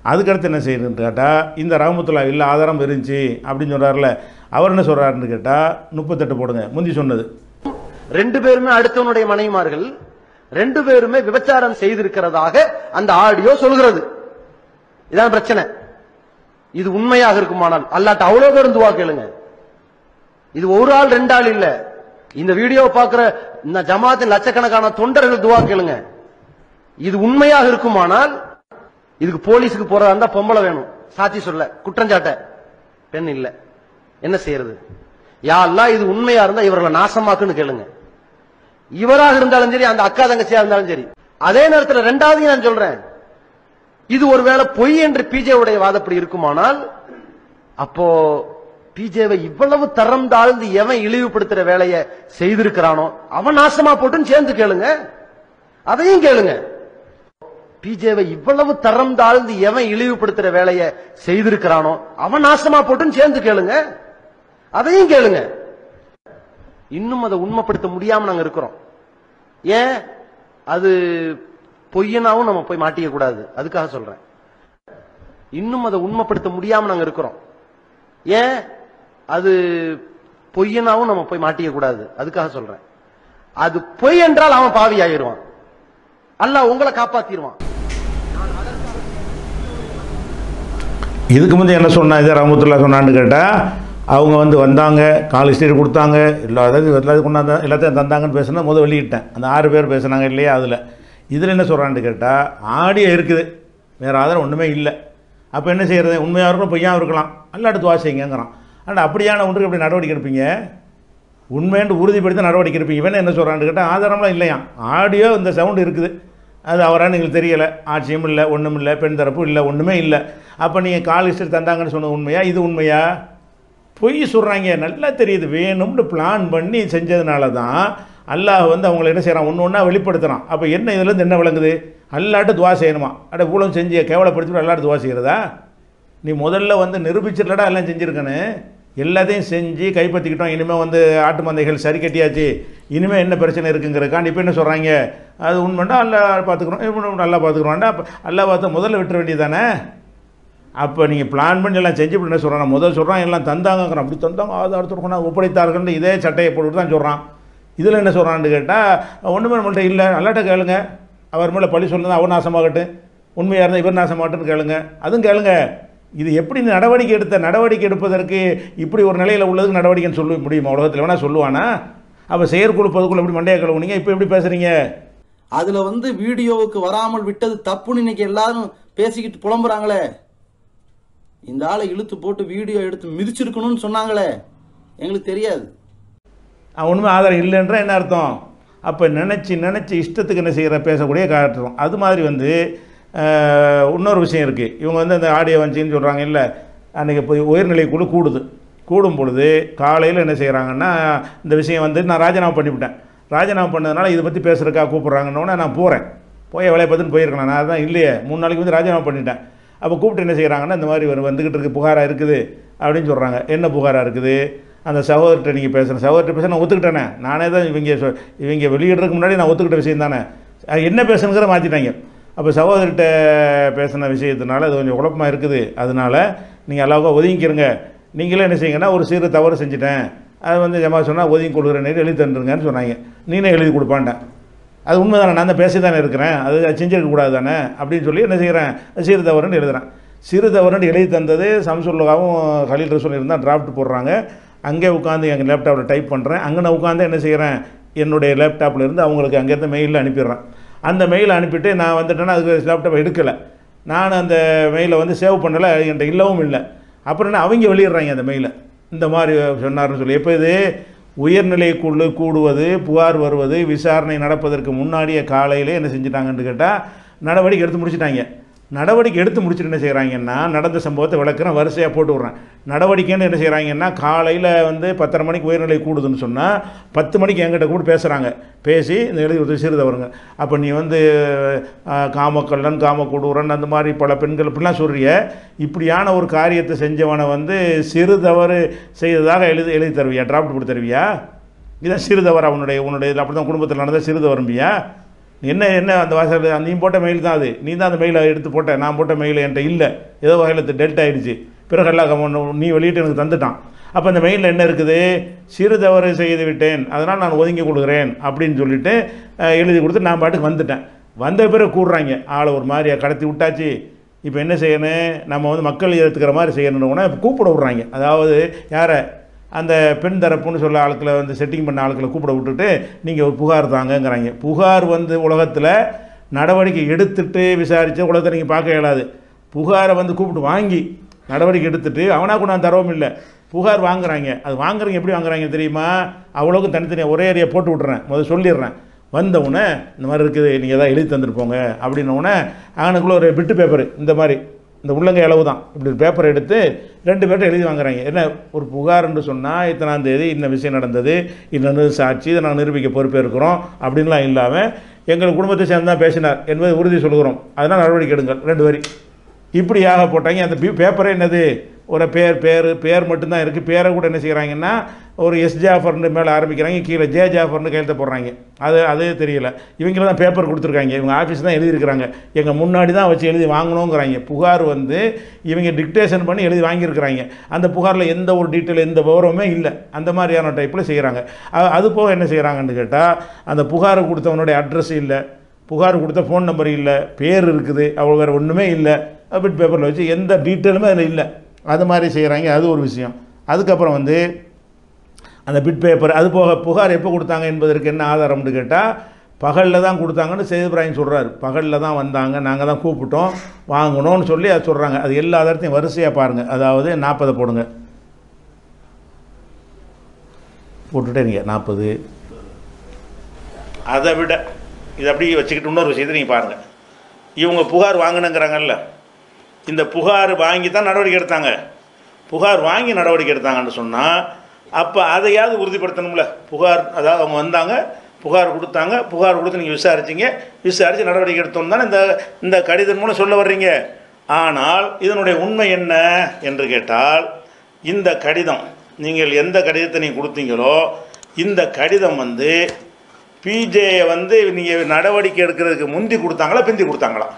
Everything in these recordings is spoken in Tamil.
அதுக்கடுத்து என்ன செய்யணுன்னு கேட்டால் இந்த ரஹமத்துல்லா இல்லை ஆதாரம் இருந்துச்சு அப்படின்னு சொல்கிறார்ல அவர் என்ன சொல்கிறாருன்னு கேட்டால் முப்பத்தெட்டு போடுங்க முந்தி சொன்னது ரெண்டு பேருமே அடுத்தவனுடைய மனைவிமார்கள் ரெண்டு பேருமே விபச்சாரம் செய்திருக்கிறதாக அந்த ஆடியோ சொல்கிறது இதான் பிரச்சனை இது உண்மையாக இருக்குமானால் அல்லாட்ட அவ்வளவு பேரும் துவா கேளுங்க இது ஒரு ஆள் ரெண்டு ஆள் இல்ல இந்த வீடியோவை பார்க்கிற இந்த ஜமாத்தின் லட்சக்கணக்கான தொண்டர்கள் துவா கேளுங்க இது உண்மையாக இருக்குமானால் இதுக்கு போலீஸுக்கு போறதா இருந்தா பொம்பளை வேணும் சாட்சி சொல்ல குற்றஞ்சாட்ட பெண் இல்ல என்ன செய்யறது யா அல்லாஹ் இது உண்மையா இருந்தா இவர்களை நாசமாக்குன்னு கேளுங்க இவராக இருந்தாலும் சரி அந்த அக்கா தங்கச்சியா இருந்தாலும் சரி அதே நேரத்தில் ரெண்டாவது நான் சொல்றேன் இது ஒருவேளை பொய் என்று பிஜேவுடைய வாதப்படி இருக்குமானால் அப்போ பிஜேவை இவ்வளவு தரம் தாழ்ந்து எவன் இழிவுபடுத்துற வேலையை செய்திருக்கிறானோ அவன் நாசமா போட்டுன்னு சேர்ந்து கேளுங்க அதையும் கேளுங்க பிஜேவை இவ்வளவு தரம் தாழ்ந்து எவன் இழிவுபடுத்துற வேலையை செய்திருக்கிறானோ அவன் நாசமா போட்டுன்னு சேர்ந்து கேளுங்க அதையும் கேளுங்க இன்னும் அதை உண்மைப்படுத்த முடியாம நாங்க இருக்கிறோம் ஏன் அது பொய்யனாவும் நம்ம போய் மாட்டிக்க கூடாது அதுக்காக சொல்றேன் இன்னும் அதை உண்மைப்படுத்த முடியாம நாங்க இருக்கிறோம் ஏன் அது பொய்யனாவும் நம்ம போய் மாட்டிக்க கூடாது அதுக்காக சொல்றேன் அது பொய் என்றால் அவன் பாவி ஆகிடுவான் அல்லாஹ் உங்களை காப்பாத்திடுவான் இதுக்கு முந்தைய என்ன சொன்னா இதே ரஹமத்துல்லா சொன்னான்னு கேட்டால் அவங்க வந்து வந்தாங்க கால் ஹிஸ்டரி கொடுத்தாங்க எல்லா அதாவது எல்லாத்தையும் கொண்டாந்து எல்லாத்தையும் தந்தாங்கன்னு பேசுனா முதல் வெளியிட்டேன் அந்த ஆறு பேர் பேசுனாங்க இல்லையா அதில் இதில் என்ன சொல்கிறான்னு கேட்டால் ஆடியோ இருக்குது வேறு ஆதாரம் ஒன்றுமே இல்லை அப்போ என்ன செய்கிறது உண்மையாக இருக்கும் பொய்யாவும் இருக்கலாம் அல்லாட்டு துவா செய்யுங்கிறான் ஆனால் அப்படியான ஒன்றுக்கு எப்படி நடவடிக்கை எடுப்பீங்க உண்மைன்னு உறுதிப்படுத்தி நடவடிக்கை எடுப்பீங்க இவன் என்ன சொல்கிறான்னு கேட்டால் ஆதாரம்லாம் இல்லையா ஆடியோ இந்த சவுண்டு இருக்குது அது அவரான்னு எங்களுக்கு தெரியலை ஆட்சியும் இல்லை ஒன்றும் இல்லை பெண் தரப்பு இல்லை ஒன்றுமே இல்லை அப்போ நீங்கள் கால் ஹிஸ்டரி தந்தாங்கன்னு சொன்னது உண்மையா இது உண்மையா பொய் சொல்கிறாங்க நல்லா தெரியுது வேணும்னு பிளான் பண்ணி செஞ்சதுனால தான் அல்லாஹ் வந்து அவங்கள என்ன செய்கிறான் ஒன்று ஒன்றா வெளிப்படுத்துகிறான் அப்போ என்ன இதுலேருந்து என்ன விளங்குது அல்லாட்டு துவா செய்யணுமா அட இவ்வளோ செஞ்சு கேவலப்படுத்தி அல்லாட்டு துவா செய்கிறதா நீ முதல்ல வந்து நிரூபிச்சிடலடா எல்லாம் செஞ்சுருக்கன்னு எல்லாத்தையும் செஞ்சு கைப்பற்றிக்கிட்டோம் இனிமேல் வந்து ஆட்டு மந்தைகள் சரி கட்டியாச்சு இனிமேல் என்ன பிரச்சனை இருக்குங்கிறக்காண்டி இப்போ என்ன சொல்கிறாங்க அது உண்மைண்டா அல்லா பார்த்துக்குறோம் இவனு நல்லா பார்த்துக்குறோம்டா அப்போ அல்லா பார்த்து முதல்ல விட்டுற வேண்டியதானே அப்போ நீங்கள் பிளான் பண்ணி எல்லாம் செஞ்சு என்ன சொல்கிறான் முதல் சொல்கிறான் எல்லாம் தந்தாங்கங்கிறான் அப்படி தந்தாங்க ஆதாரத்தோடு கொண்டாந்து ஒப்படைத்தார்கள் இதே சட்டையை போட்டுட்டு தான் சொல்கிறான் இதில் என்ன சொல்கிறான்னு கேட்டால் ஒன்றுமே நம்மள்ட்ட இல்லை நல்லாட்ட கேளுங்க அவர் மேலே பழி சொல்லுங்க அவர் நாசமாகட்டும் உண்மையாக இருந்தால் இவர் நாசமாகட்டுன்னு கேளுங்க அதுவும் கேளுங்க இது எப்படி நடவடிக்கை எடுத்த நடவடிக்கை எடுப்பதற்கு இப்படி ஒரு நிலையில் உள்ளதுக்கு நடவடிக்கைன்னு சொல்ல முடியுமா உலகத்தில் வேணால் சொல்லுவானா அப்போ செயற்குழு பொதுக்குழு எப்படி மண்டையை கழுவுனீங்க இப்போ எப்படி பேசுகிறீங்க அதுல வந்து வீடியோவுக்கு வராமல் விட்டது தப்புன்னு இன்னைக்கு எல்லாரும் பேசிக்கிட்டு புலம்புறாங்களே இந்த ஆளை இழுத்து போட்டு வீடியோ எடுத்து மிதிச்சிருக்கணும்னு சொன்னாங்களே எங்களுக்கு தெரியாது அவன் உண்மை ஆதாரம் இல்லைன்ற என்ன அர்த்தம் அப்போ நினச்சி நினச்சி இஷ்டத்துக்கு என்ன செய்கிற பேசக்கூடிய காட்டுறோம் அது மாதிரி வந்து அஹ், இன்னொரு விஷயம் இருக்குது இவங்க வந்து அந்த ஆடியோ வந்துச்சின்னு சொல்கிறாங்க இல்லை அன்றைக்கி போய் உயர்நிலை குழு கூடுது கூடும் பொழுது காலையில் என்ன செய்கிறாங்கன்னா இந்த விஷயம் வந்து நான் ராஜினாமா பண்ணிவிட்டேன் ராஜினாமா பண்ணதுனால இதை பற்றி பேசுகிறக்கா கூப்பிட்றாங்கன்னொன்னே நான் போகிறேன் போய் வேலையை பார்த்துன்னு போயிருக்கலாம் நான் அதான் இல்லையே மூணு நாளைக்கு வந்து ராஜினாமா பண்ணிட்டேன் அப்போ கூப்பிட்டு என்ன செய்கிறாங்கன்னா இந்த மாதிரி ஒரு வந்துக்கிட்டு இருக்கு புகாராக இருக்குது அப்படின்னு சொல்கிறாங்க என்ன புகாராக இருக்குது அந்த சகோதரர்கிட்ட நீங்கள் பேசுகிற சகோதரர்கிட்ட பேச நான் ஒத்துக்கிட்டேனே நானே தான் இவங்க சொ- இவங்க வெளியிடுறதுக்கு முன்னாடி நான் ஒத்துக்கிட்ட விஷயம் தானே அது என்ன பேசணுங்கிற மாற்றிட்டாங்க அப்போ சகோதரர்கிட்ட பேசின விஷயத்தினால அது கொஞ்சம் குழப்பமாக இருக்குது அதனால நீங்கள் அல்லாவுக்கா ஒதுங்கிக்கிறங்க நீங்களே என்ன செய்யுங்கன்னா ஒரு சிறு தவறு செஞ்சுட்டேன் அது வந்து ஜமா சொன்னால் ஒதுங்கி கொடுக்குற நேரம் எழுதி தந்துருங்கன்னு சொன்னாங்க நீனே எழுதி கொடுப்பான்ட்டேன் அது உண்மை தானே நான் தான் பேசி தானே இருக்கிறேன் அது செஞ்சிருக்க கூடாது தானே அப்படின்னு சொல்லி என்ன செய்கிறேன் சிறு தவறுன்னு எழுதுறேன் சிறு தவறுன்னு எழுதி தந்தது சம்சுல்லாவும் கலீல் ரசூல் இருந்தால் டிராஃப்ட் போடுறாங்க அங்கே உட்காந்து எங்கள் லேப்டாப்பில் டைப் பண்ணுறேன் அங்கே நான் உட்காந்து என்ன செய்கிறேன் என்னுடைய லேப்டாப்பில் இருந்து அவங்களுக்கு அங்கேருந்து மெயிலில் அனுப்பிடுறேன் அந்த மெயில் அனுப்பிட்டு நான் வந்துட்டேன்னா அதுக்கு லேப்டாப்பை எடுக்கலை நான் அந்த மெயிலை வந்து சேவ் பண்ணலை என்கிட்ட இல்லவும் இல்லை அப்புறம் என்ன அவங்க வெளியிடுறாங்க அந்த மெயிலை இந்த மாதிரி சொன்னார்னு சொல்லி எப்போ இது உயர்நிலைக்குழு கூடுவது புகார் வருவது விசாரணை நடப்பதற்கு முன்னாடியே காலையிலே என்ன செஞ்சிட்டாங்கன்னு கேட்டால் நடவடிக்கை எடுத்து முடிச்சிட்டாங்க நடவடிக்கை எடுத்து முடிச்சுட்டு என்ன செய்கிறாங்கன்னா நடந்த சம்பவத்தை விளக்குறேன் வரிசையாக போட்டு விட்றேன் நடவடிக்கைன்னு என்ன செய்கிறாங்கன்னா காலையில் வந்து பத்தரை மணிக்கு உயர்நிலை கூடுதுன்னு சொன்னால் பத்து மணிக்கு என்கிட்ட கூட பேசுகிறாங்க பேசி இந்த எழுதி கொடுத்து சிறுதவருங்க அப்போ நீ வந்து அஹ், காமக்கல்லன் காமக்கூடுறன் அந்த மாதிரி பல பெண்கள் இப்படிலாம் சொல்றிய இப்படியான ஒரு காரியத்தை செஞ்சவனை வந்து சிறு தவறு செய்ததாக எழுதி எழுதி தருவியா டிராஃப்ட் போட்டு தருவியா இதான் சிறு தவறு உன்னுடைய உன்னுடைய அப்படி தான் குடும்பத்தில் நடந்த சிறு தவறும்பியா என்ன என்ன அந்த வாசல் நீ போட்ட மெயில் தான் அது நீ தான் அந்த மெயிலை எடுத்து போட்ட நான் போட்ட மெயில் என்கிட்ட இல்லை ஏதோ வகையில் டெல்ட் ஆயிடுச்சு பிறகு எல்லாம் நீ வெளியிட்டு எனக்கு தந்துட்டான் அப்போ அந்த மெயிலில் என்ன இருக்குது சிறு தவறு செய்து விட்டேன் அதனால் நான் ஒதுங்கி கொடுக்குறேன் அப்படின்னு சொல்லிட்டு அஹ், எழுதி கொடுத்து நான் பாட்டுக்கு வந்துட்டேன் வந்த பிறகு கூடுறாங்க ஆளை ஒரு மாதிரியா கடத்தி விட்டாச்சு இப்போ என்ன செய்யணும் நம்ம வந்து மக்கள் ஏற்றுக்கிற மாதிரி செய்யணும்னா இப்போ கூப்பிட விட்றாங்க அதாவது யாரை அந்த பெண் தரப்புன்னு சொல்ல ஆட்களை வந்து செட்டிங் பண்ண ஆட்களை கூப்பிட விட்டுட்டு நீங்கள் ஒரு புகார் தாங்கங்கிறாங்க புகார் வந்து உலகத்தில் நடவடிக்கை எடுத்துட்டு விசாரித்து உலகத்தை நீங்கள் பார்க்க இயலாது புகாரை வந்து கூப்பிட்டு வாங்கி நடவடிக்கை எடுத்துட்டு அவனா கூட நான் தரவும் இல்லை புகார் வாங்குறாங்க அது வாங்குறவங்க எப்படி வாங்குறாங்க தெரியுமா அவ்வளோக்கும் தனித்தனியாக ஒரே ஏரியா போட்டு விட்றேன் முதல்ல சொல்லிடுறேன் வந்த உடனே இந்த மாதிரி இருக்குது நீங்கள் எதாவது எழுதி தந்துட்டு போங்க அப்படின்ன உடனே அவனுக்குள்ள ஒரு பிட்டு பேப்பர் இந்த மாதிரி இந்த உள்ளங்கை அளவு தான் இப்படி பேப்பர் எடுத்து ரெண்டு பேர்ட்ட எழுதி வாங்குறாங்க என்ன ஒரு புகார்னு சொன்னால் இத்தனாம் தேதி இந்த விஷயம் நடந்தது இன்னொன்று சாட்சி இதை நாங்கள் நிரூபிக்க பொறுப்பேற்கிறோம் அப்படின்லாம் இல்லாமல் எங்கள் குடும்பத்தை சேர்ந்து தான் பேசினார் என்பதை உறுதி சொல்கிறோம் அதனால் நடவடிக்கை எடுங்கள் ரெண்டு வரி இப்படியாக போட்டாங்க அந்த பி- பேப்பரே என்னது ஒரு பேர் பேர் பேர் மட்டும்தான் இருக்குது பேரை கூட என்ன செய்கிறாங்கன்னா ஒரு எஸ் ஜாஃபர்னு மேலே ஆரம்பிக்கிறாங்க கீழே ஜே ஜாஃபர்னு கையெழுத்த போடுறாங்க அது அதே தெரியல இவங்கள தான் பேப்பர் கொடுத்துருக்காங்க இவங்க ஆஃபீஸ் தான் எழுதியிருக்கிறாங்க எங்கள் முன்னாடி தான் வச்சு எழுதி வாங்கணுங்கிறாங்க புகார் வந்து இவங்க டிக்டேஷன் பண்ணி எழுதி வாங்கியிருக்கிறாங்க அந்த புகாரில் எந்த ஒரு டீட்டெயில் எந்த விவரமுமே இல்லை அந்த மாதிரியான டைப்பில் செய்கிறாங்க அ- அது போக என்ன செய்கிறாங்கன்னு கேட்டால் அந்த புகாரை கொடுத்தவனுடைய அட்ரஸ் இல்லை புகார் கொடுத்த ஃபோன் நம்பர் இல்லை பேர் இருக்குது அவ்வளோ வேறு ஒன்றுமே இல்லை பிட் பேப்பரில் வச்சு எந்த டீட்டெயிலுமே அதில் இல்லை அது மாதிரி செய்கிறாங்க அது ஒரு விஷயம் அதுக்கப்புறம் வந்து அந்த பிட் பேப்பர் அது போக புகார் எப்போ கொடுத்தாங்க என்பதற்கு என்ன ஆதாரம்னு கேட்டால் பகலில் தான் கொடுத்தாங்கன்னு சேது இப்ராஹிம் சொல்கிறார் பகலில் தான் வந்தாங்க நாங்கள் தான் கூப்பிட்டோம் வாங்கணும்னு சொல்லி அது சொல்கிறாங்க அது எல்லா ஆதாரத்தையும் வரிசையாக பாருங்கள் அதாவது நாற்பதை போடுங்க போட்டுட்டே இருங்க நாற்பது அதை விட இதை அப்படியே வச்சுக்கிட்டு இன்னொரு விஷயத்தை நீங்கள் பாருங்கள் இவங்க புகார் வாங்கினுங்கிறாங்கல்ல இந்த புகார் வாங்கி தான் நடவடிக்கை எடுத்தாங்க புகார் வாங்கி நடவடிக்கை எடுத்தாங்கன்னு சொன்னால் அப்போ அதையாவது உறுதிப்படுத்தணும்ல புகார் அதாவது அவங்க வந்தாங்க புகார் கொடுத்தாங்க புகார் கொடுத்து நீங்கள் விசாரிச்சீங்க விசாரித்து நடவடிக்கை எடுத்தோம் தானே இந்த இந்த கடிதம் மூலம் சொல்ல வர்றீங்க ஆனால் இதனுடைய உண்மை என்ன என்று கேட்டால் இந்த கடிதம் நீங்கள் எந்த கடிதத்தை நீங்கள் கொடுத்தீங்களோ இந்த கடிதம் வந்து பிஜேயை வந்து நீங்கள் நடவடிக்கை எடுக்கிறதுக்கு முந்தி கொடுத்தாங்களா பிந்தி கொடுத்தாங்களா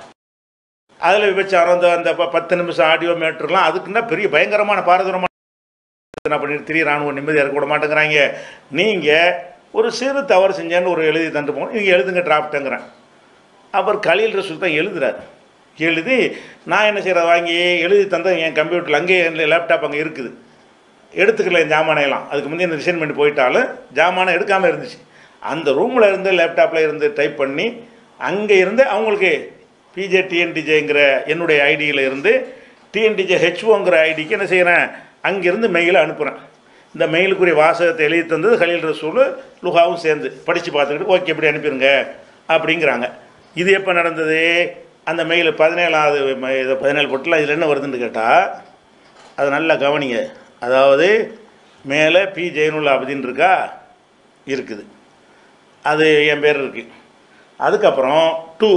அதில் விபச்சாரம் அந்த அந்த ப- பத்து நிமிஷம் ஆடியோ மேட்ருலாம் அதுக்குன்னா பெரிய பயங்கரமான பாரதூரமான என்ன பண்ணிட்டு திரிய ராணுவ நிம்மதியாக இருக்க விட மாட்டேங்கிறாங்க நீங்கள் ஒரு சிறு தவறு செஞ்சேன்னு ஒரு எழுதி தந்து போகணும் நீங்கள் எழுதுங்க டிராஃப்ட்டுங்கிறேன் அவர் கலீல் ரசூல் தான் எழுதுறாரு எழுதி நான் என்ன செய்கிறேன் வாங்கி எழுதி தந்த என் கம்ப்யூட்டரில் அங்கேயே என் லேப்டாப் அங்கே இருக்குது எடுத்துக்கல என் ஜாமானையெல்லாம் அதுக்கு முந்தைய இந்த ரிசைன் பண்ணி போயிட்டாலும் ஜாமானை எடுக்காமல் இருந்துச்சு அந்த ரூமில் இருந்து லேப்டாப்பில் இருந்து டைப் பண்ணி அங்கே இருந்து அவங்களுக்கு பிஜே டிஎன்டிஜேங்கிற என்னுடைய ஐடியில் இருந்து டிஎன்டிஜே ஹெச்ஓங்கிற ஐடிக்கு என்ன செய்கிறேன் அங்கேருந்து மெயிலை அனுப்புகிறேன் இந்த மெயிலுக்குரிய வாசகத்தை எழுதி தந்தது கலீல் ரசூல் லுகாவும் சேர்ந்து படித்து பார்த்துக்கிட்டு ஓகே இப்படி அனுப்பிடுங்க அப்படிங்கிறாங்க இது எப்போ நடந்தது அந்த மெயில் பதினேழாவது ம- இது பதினேழு பொட்டில் இதில் என்ன வருதுன்னு கேட்டால் அது நல்லா கவனிங்க அதாவது மேலே பி ஜெயனுல்லா அப்படின்னு இருக்கா இருக்குது அது என் பேர் இருக்குது அதுக்கப்புறம் டூ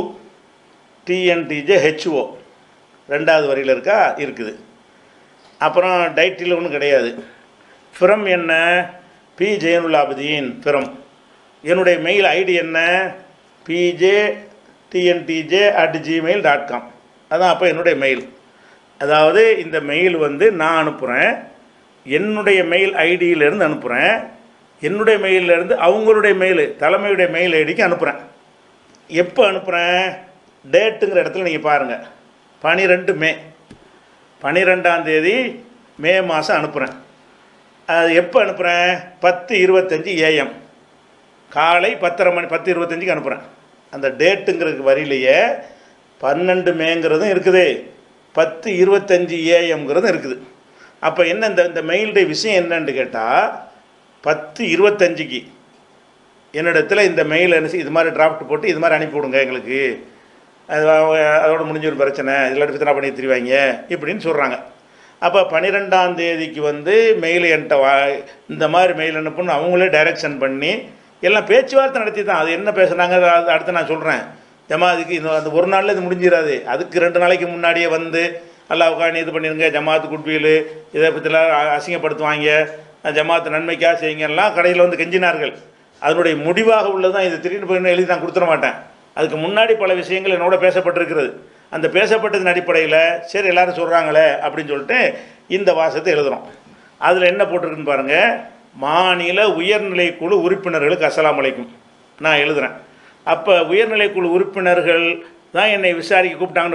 டிஎன்டிஜே ஹெச்ஓ ரெண்டாவது வரியில் இருக்கா இருக்குது அப்புறம் டைட்டில் ஒன்றும் கிடையாது ஃபிரம் என்ன பி ஜெயனுல்லாபதியின் ஃபிரம் என்னுடைய மெயில் ஐடி என்ன PJ TNTJ at Gmail dot com அதான் அப்போ என்னுடைய மெயில் அதாவது இந்த மெயில் வந்து நான் அனுப்புகிறேன் என்னுடைய மெயில் ஐடியிலேருந்து அனுப்புகிறேன் என்னுடைய மெயிலிருந்து அவங்களுடைய மெயில் தலைமையுடைய மெயில் ஐடிக்கு அனுப்புகிறேன் எப்போ அனுப்புகிறேன் டேட்டுங்கிற இடத்துல நீங்கள் பாருங்கள் பனிரெண்டு மே பன்னிரெண்டாம் தேதி மே மாதம் அனுப்புகிறேன் அது எப்போ அனுப்புகிறேன் பத்து இருபத்தஞ்சி ஏஎம் காலை பத்தரை மணி பத்து இருபத்தஞ்சிக்கு அனுப்புகிறேன் அந்த டேட்டுங்கிறது வரியிலேயே பன்னெண்டு மேங்கிறதும் இருக்குது பத்து இருபத்தஞ்சி ஏஎம்ங்கிறதும் இருக்குது அப்போ என்ன இந்த இந்த மெயிலுடைய விஷயம் என்னன்னு கேட்டால் பத்து இருபத்தஞ்சிக்கு என்னிடத்தில் இந்த மெயில் என்ன செய்ய- இது மாதிரி டிராஃப்ட் போட்டு இது மாதிரி அனுப்பி விடுங்க எங்களுக்கு அது அவ- அதோட முடிஞ்ச ஒரு பிரச்சனை இதில் ஃபித்னா பண்ணி திருவாங்க இப்படின்னு சொல்கிறாங்க அப்போ பன்னிரெண்டாம் தேதிக்கு வந்து மெயில் என்கிட்ட வா இந்த மாதிரி மெயில் அனுப்புன்னு அவங்களே டைரக்ஷன் பண்ணி எல்லாம் பேச்சுவார்த்தை நடத்தி தான் அது என்ன பேசுனாங்க அது அடுத்து நான் சொல்கிறேன் ஜமாத்துக்கு இந்த அந்த ஒரு நாளில் இது முடிஞ்சிடாது அதுக்கு ரெண்டு நாளைக்கு முன்னாடியே வந்து அல்லாஹ் உட்காந்து இது பண்ணிருங்க ஜமாத்து குட்பீல் இதை பற்றிலாம் அ- அசிங்கப்படுத்துவாங்க ஜமாத்து நன்மைக்காக செய்யுங்கலாம் கடையில் வந்து கெஞ்சினார்கள் அதனுடைய முடிவாக உள்ளது தான் இது திடீர்னு போய் எழுதி நான் கொடுத்துட மாட்டேன் அதுக்கு முன்னாடி பல விஷயங்கள் என்னோட பேசப்பட்டிருக்கிறது அந்த பேசப்பட்டதன் அடிப்படையில் சரி எல்லாரும் சொல்கிறாங்களே அப்படின்னு சொல்லிட்டு இந்த வாசத்தை எழுதுகிறோம் அதில் என்ன போட்டிருக்குன்னு பாருங்கள் மாநில உயர்நிலைக்குழு உறுப்பினர்களுக்கு அஸ்ஸலாமு அலைக்கும் நான் எழுதுகிறேன் அப்போ உயர்நிலைக்குழு உறுப்பினர்கள் தான் என்னை விசாரிக்க கூப்பிட்டாங்கன்னு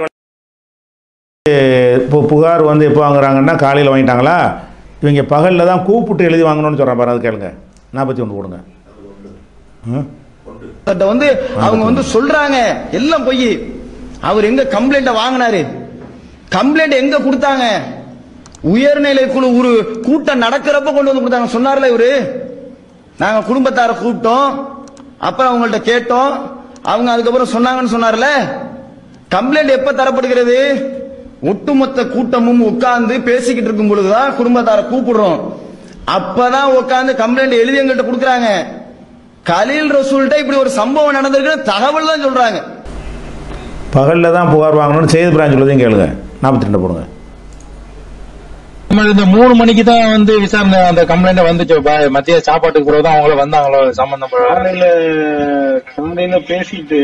இப்போ புகார் வந்து எப்போ வாங்குறாங்கன்னா காலையில் வாங்கிட்டாங்களா இவங்க பகலில் தான் கூப்பிட்டு எழுதி வாங்கணும்னு சொல்கிறேன் பாரு அது கேளுங்க நாற்பத்தி ஒன்று போடுங்க ம் கிட்ட வந்து அவங்க வந்து சொல்றாங்க எல்லாம் பொய் அவர் எங்க கம்ப்ளைண்ட வாங்கினாரு கம்ப்ளைண்ட் எங்க கொடுத்தாங்க உயர்நிலை குழு ஒரு கூட்டம் நடக்கிறப்ப கொண்டு வந்து கொடுத்தாங்க சொன்னார்ல இவரு நாங்க குடும்பத்தார கூப்பிட்டோம் அப்புறம் அவங்கள்ட்ட கேட்டோம் அவங்க அதுக்கப்புறம் சொன்னாங்கன்னு சொன்னார்ல கம்ப்ளைண்ட் எப்ப தரப்படுகிறது ஒட்டுமொத்த கூட்டமும் உட்கார்ந்து பேசிக்கிட்டு இருக்கும் பொழுதுதான் குடும்பத்தார கூப்பிடுறோம் அப்பதான் உட்கார்ந்து கம்ப்ளைண்ட் எழுதி எங்கள்கிட்ட கொடுக்குறாங்க கலீல் ரசூல்கிட்ட இப்படி ஒரு சம்பவம் நடந்திருக்கு தகவல் தான் சொல்றாங்க பகலில் தான் புகார் வாங்கணும்னு செய்தி பிரான்ச் சொல்லுதையும் கேளுங்க நாற்பத்தி ரெண்டு போடுங்க நம்ம இந்த மூணு மணிக்கு தான் வந்து விசாரணை அந்த கம்ப்ளைண்ட் வந்துச்சு ப- மதிய சாப்பாட்டுக்கு பிறகு தான் அவங்கள வந்தாங்களோ சம்பந்தம் காலையில காலையில பேசிட்டு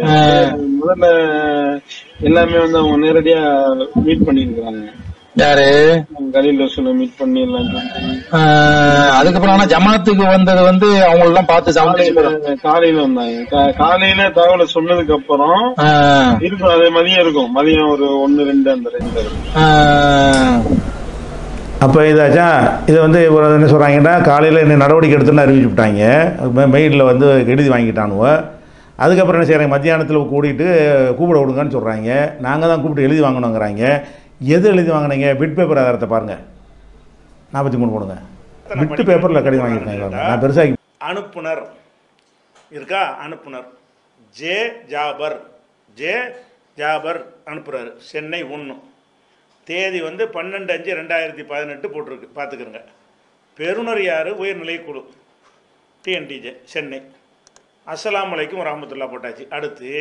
முதல்ல எல்லாமே வந்து அவங்க நேரடியா மீட் பண்ணிருக்காங்க யாரு கலீல் ரசூலை மீட் பண்ணி எல்லாம் சொல்லி. ஆஹ், அதுக்கப்புறம் ஆனா ஜமாத்துக்கு வந்தது வந்து அவங்களெல்லாம் பார்த்து சமாளிச்சு காலையில காலையில வந்தாங்க கா- காலையில தகவலை சொன்னதுக்கு அப்புறம் ஆஹ், இருக்கும் அதே மதியம் இருக்கும் மதியம் ஒரு ஒன்னு ரெண்டு அந்த ரெண்டு இருக்கும் ஆஹ், அப்போ இதாச்சா இது வந்து இவர் என்ன சொல்கிறாங்கன்னா காலையில் என்ன நடவடிக்கை எடுத்துன்னு அறிவிச்சு விட்டாங்க மெயிலில் வந்து எழுதி வாங்கிட்டானுவ அதுக்கப்புறம் என்ன செய்கிறாங்க மத்தியானத்தில் கூட்டிகிட்டு கூப்பிட விடுங்கன்னு சொல்கிறாங்க நாங்கள் தான் கூப்பிட்டு எழுதி வாங்கணுங்கிறாங்க எது எழுதி வாங்கினீங்க பிட் பேப்பர் ஆதாரத்தை பாருங்கள் நாற்பத்தி மூணு போடுங்க பிட்டு பேப்பரில் கடிதம் வாங்கியிருக்காங்க பாருங்க. நான் பெருசாக அனுப்புனர் இருக்கா அனுப்புனர் ஜே ஜாபர் ஜே ஜாபர் அனுப்புகிறாரு சென்னை ஒன்று தேதி வந்து பன்னெண்டு அஞ்சு ரெண்டாயிரத்தி பதினெட்டு போட்டிருக்கு பார்த்துக்கிறங்க பெருனர் யார் உயர்நிலைக்குழு டிஎன்டிஜே சென்னை அஸ்ஸலாமு அலைக்கும் ரஹமத்துல்லா போட்டாச்சு அடுத்து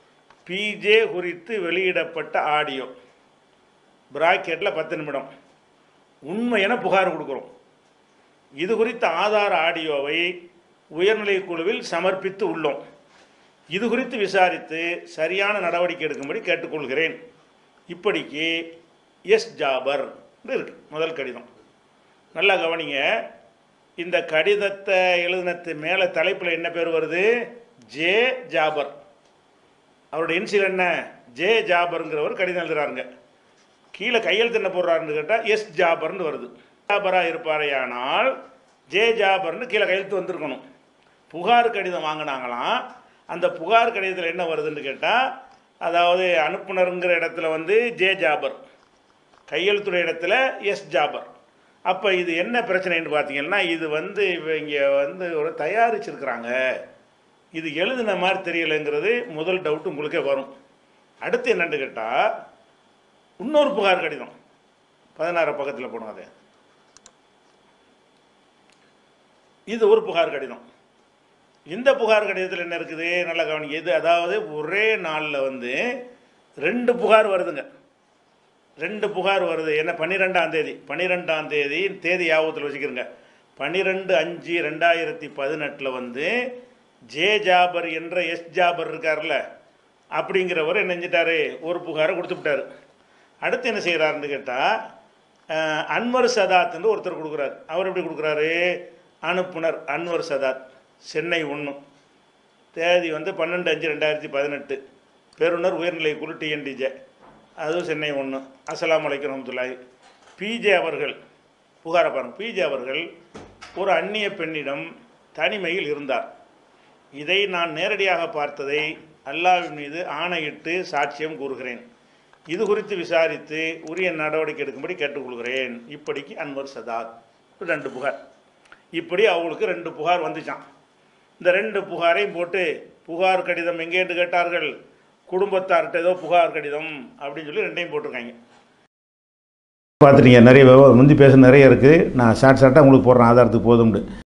பிஜே குறித்து வெளியிடப்பட்ட ஆடியோ பிராக்கெட்டில் பத்து நிமிடம் உண்மையென புகார் கொடுக்குறோம் இது குறித்த ஆதார ஆடியோவை உயர்நிலைக் குழுவில் சமர்ப்பித்து உள்ளோம் இது குறித்து விசாரித்து சரியான நடவடிக்கை எடுக்கும்படி கேட்டுக்கொள்கிறேன் இப்படிக்கு எஸ் ஜாபர் இருக்கு முதல் கடிதம் நல்லா கவனிங்க இந்த கடிதத்தை எழுதினத்து மேலே தலைப்பில் என்ன பேர் வருது ஜே ஜாபர் அவருடைய இன்சில் என்ன ஜே ஜாபருங்கிறவர் கடிதம் எழுதுறாருங்க கீழே கையெழுத்து என்ன போடுறாருன்னு கேட்டால் எஸ் ஜாபர்னு வருது ஜாபராக இருப்பாரையானால் ஜே ஜாபர்னு கீழே கையெழுத்து வந்திருக்கணும் புகார் கடிதம் வாங்கினாங்களாம் அந்த புகார் கடிதத்தில் என்ன வருதுன்னு கேட்டால் அதாவது அனுப்புனருங்கிற இடத்துல வந்து ஜே ஜாபர் கையெழுத்துடைய இடத்துல எஸ் ஜாபர் அப்போ இது என்ன பிரச்சனைன்னு பார்த்தீங்கன்னா இது வந்து இவங்க வந்து ஒரு தயாரிச்சிருக்கிறாங்க இது எழுதின மாதிரி தெரியலைங்கிறது முதல் டவுட் உங்களுக்கே வரும் அடுத்து என்னன்னு கேட்டால் இன்னொரு புகார் கடிதம் பதினாறு பக்கத்தில் போடும் அது இது ஒரு புகார் கடிதம் இந்த புகார் கடிதத்தில் என்ன இருக்குது நல்லா கவனிங்க இது அதாவது ஒரே நாளில் வந்து ரெண்டு புகார் வருதுங்க ரெண்டு புகார் வருது என்ன பன்னிரெண்டாம் தேதி பன்னிரெண்டாம் தேதி தேதி யாபத்தில் வச்சுக்கிறங்க பன்னிரெண்டு அஞ்சு ரெண்டாயிரத்தி பதினெட்டில் வந்து ஜே ஜாபர் என்ற எஸ் ஜாபர் இருக்கார்ல அப்படிங்கிறவர் என்ன செஞ்சிட்டாரு ஒரு புகாரை கொடுத்துவிட்டாரு அடுத்து என்ன செய்கிறாருன்னு கேட்டால் அன்வர் சதாத்னு ஒருத்தர் கொடுக்குறாரு அவர் எப்படி கொடுக்குறாரு அனுப்புனர் அன்வர் சதாத் சென்னை ஒன்று தேதி வந்து பன்னெண்டு அஞ்சு ரெண்டாயிரத்தி பதினெட்டு பெருனர் உயர்நிலை குழு டிஎன்டிஜே அதுவும் சென்னை ஒன்று அஸ்ஸலாமு அலைக்கும் ரஹமத்துல்லாஹி பிஜே அவர்கள் புகார பாருங்க பிஜே அவர்கள் ஒரு அந்நிய பெண்ணிடம் தனிமையில் இருந்தார் இதை நான் நேரடியாக பார்த்ததை அல்லாஹ்வின் மீது ஆணையிட்டு சாட்சியம் கூறுகிறேன் இது குறித்து விசாரித்து உரிய நடவடிக்கை எடுக்கும்படி கேட்டுக்கொள்கிறேன் இப்படிக்கு அன்வர் சதாத் ரெண்டு புகார் இப்படி அவங்களுக்கு ரெண்டு புகார் வந்துச்சான் இந்த ரெண்டு புகாரையும் போட்டு புகார் கடிதம் எங்கேன்னு கேட்டார்கள் குடும்பத்தார்கிட்ட ஏதோ புகார் கடிதம் அப்படின்னு சொல்லி ரெண்டையும் போட்டிருக்காங்க பார்த்துட்டீங்க நிறைய விவ- முந்தி பேச நிறைய இருக்குது நான் ஷார்ட் ஷார்ட்டாக உங்களுக்கு போடுறேன் ஆதாரத்துக்கு போதும்னு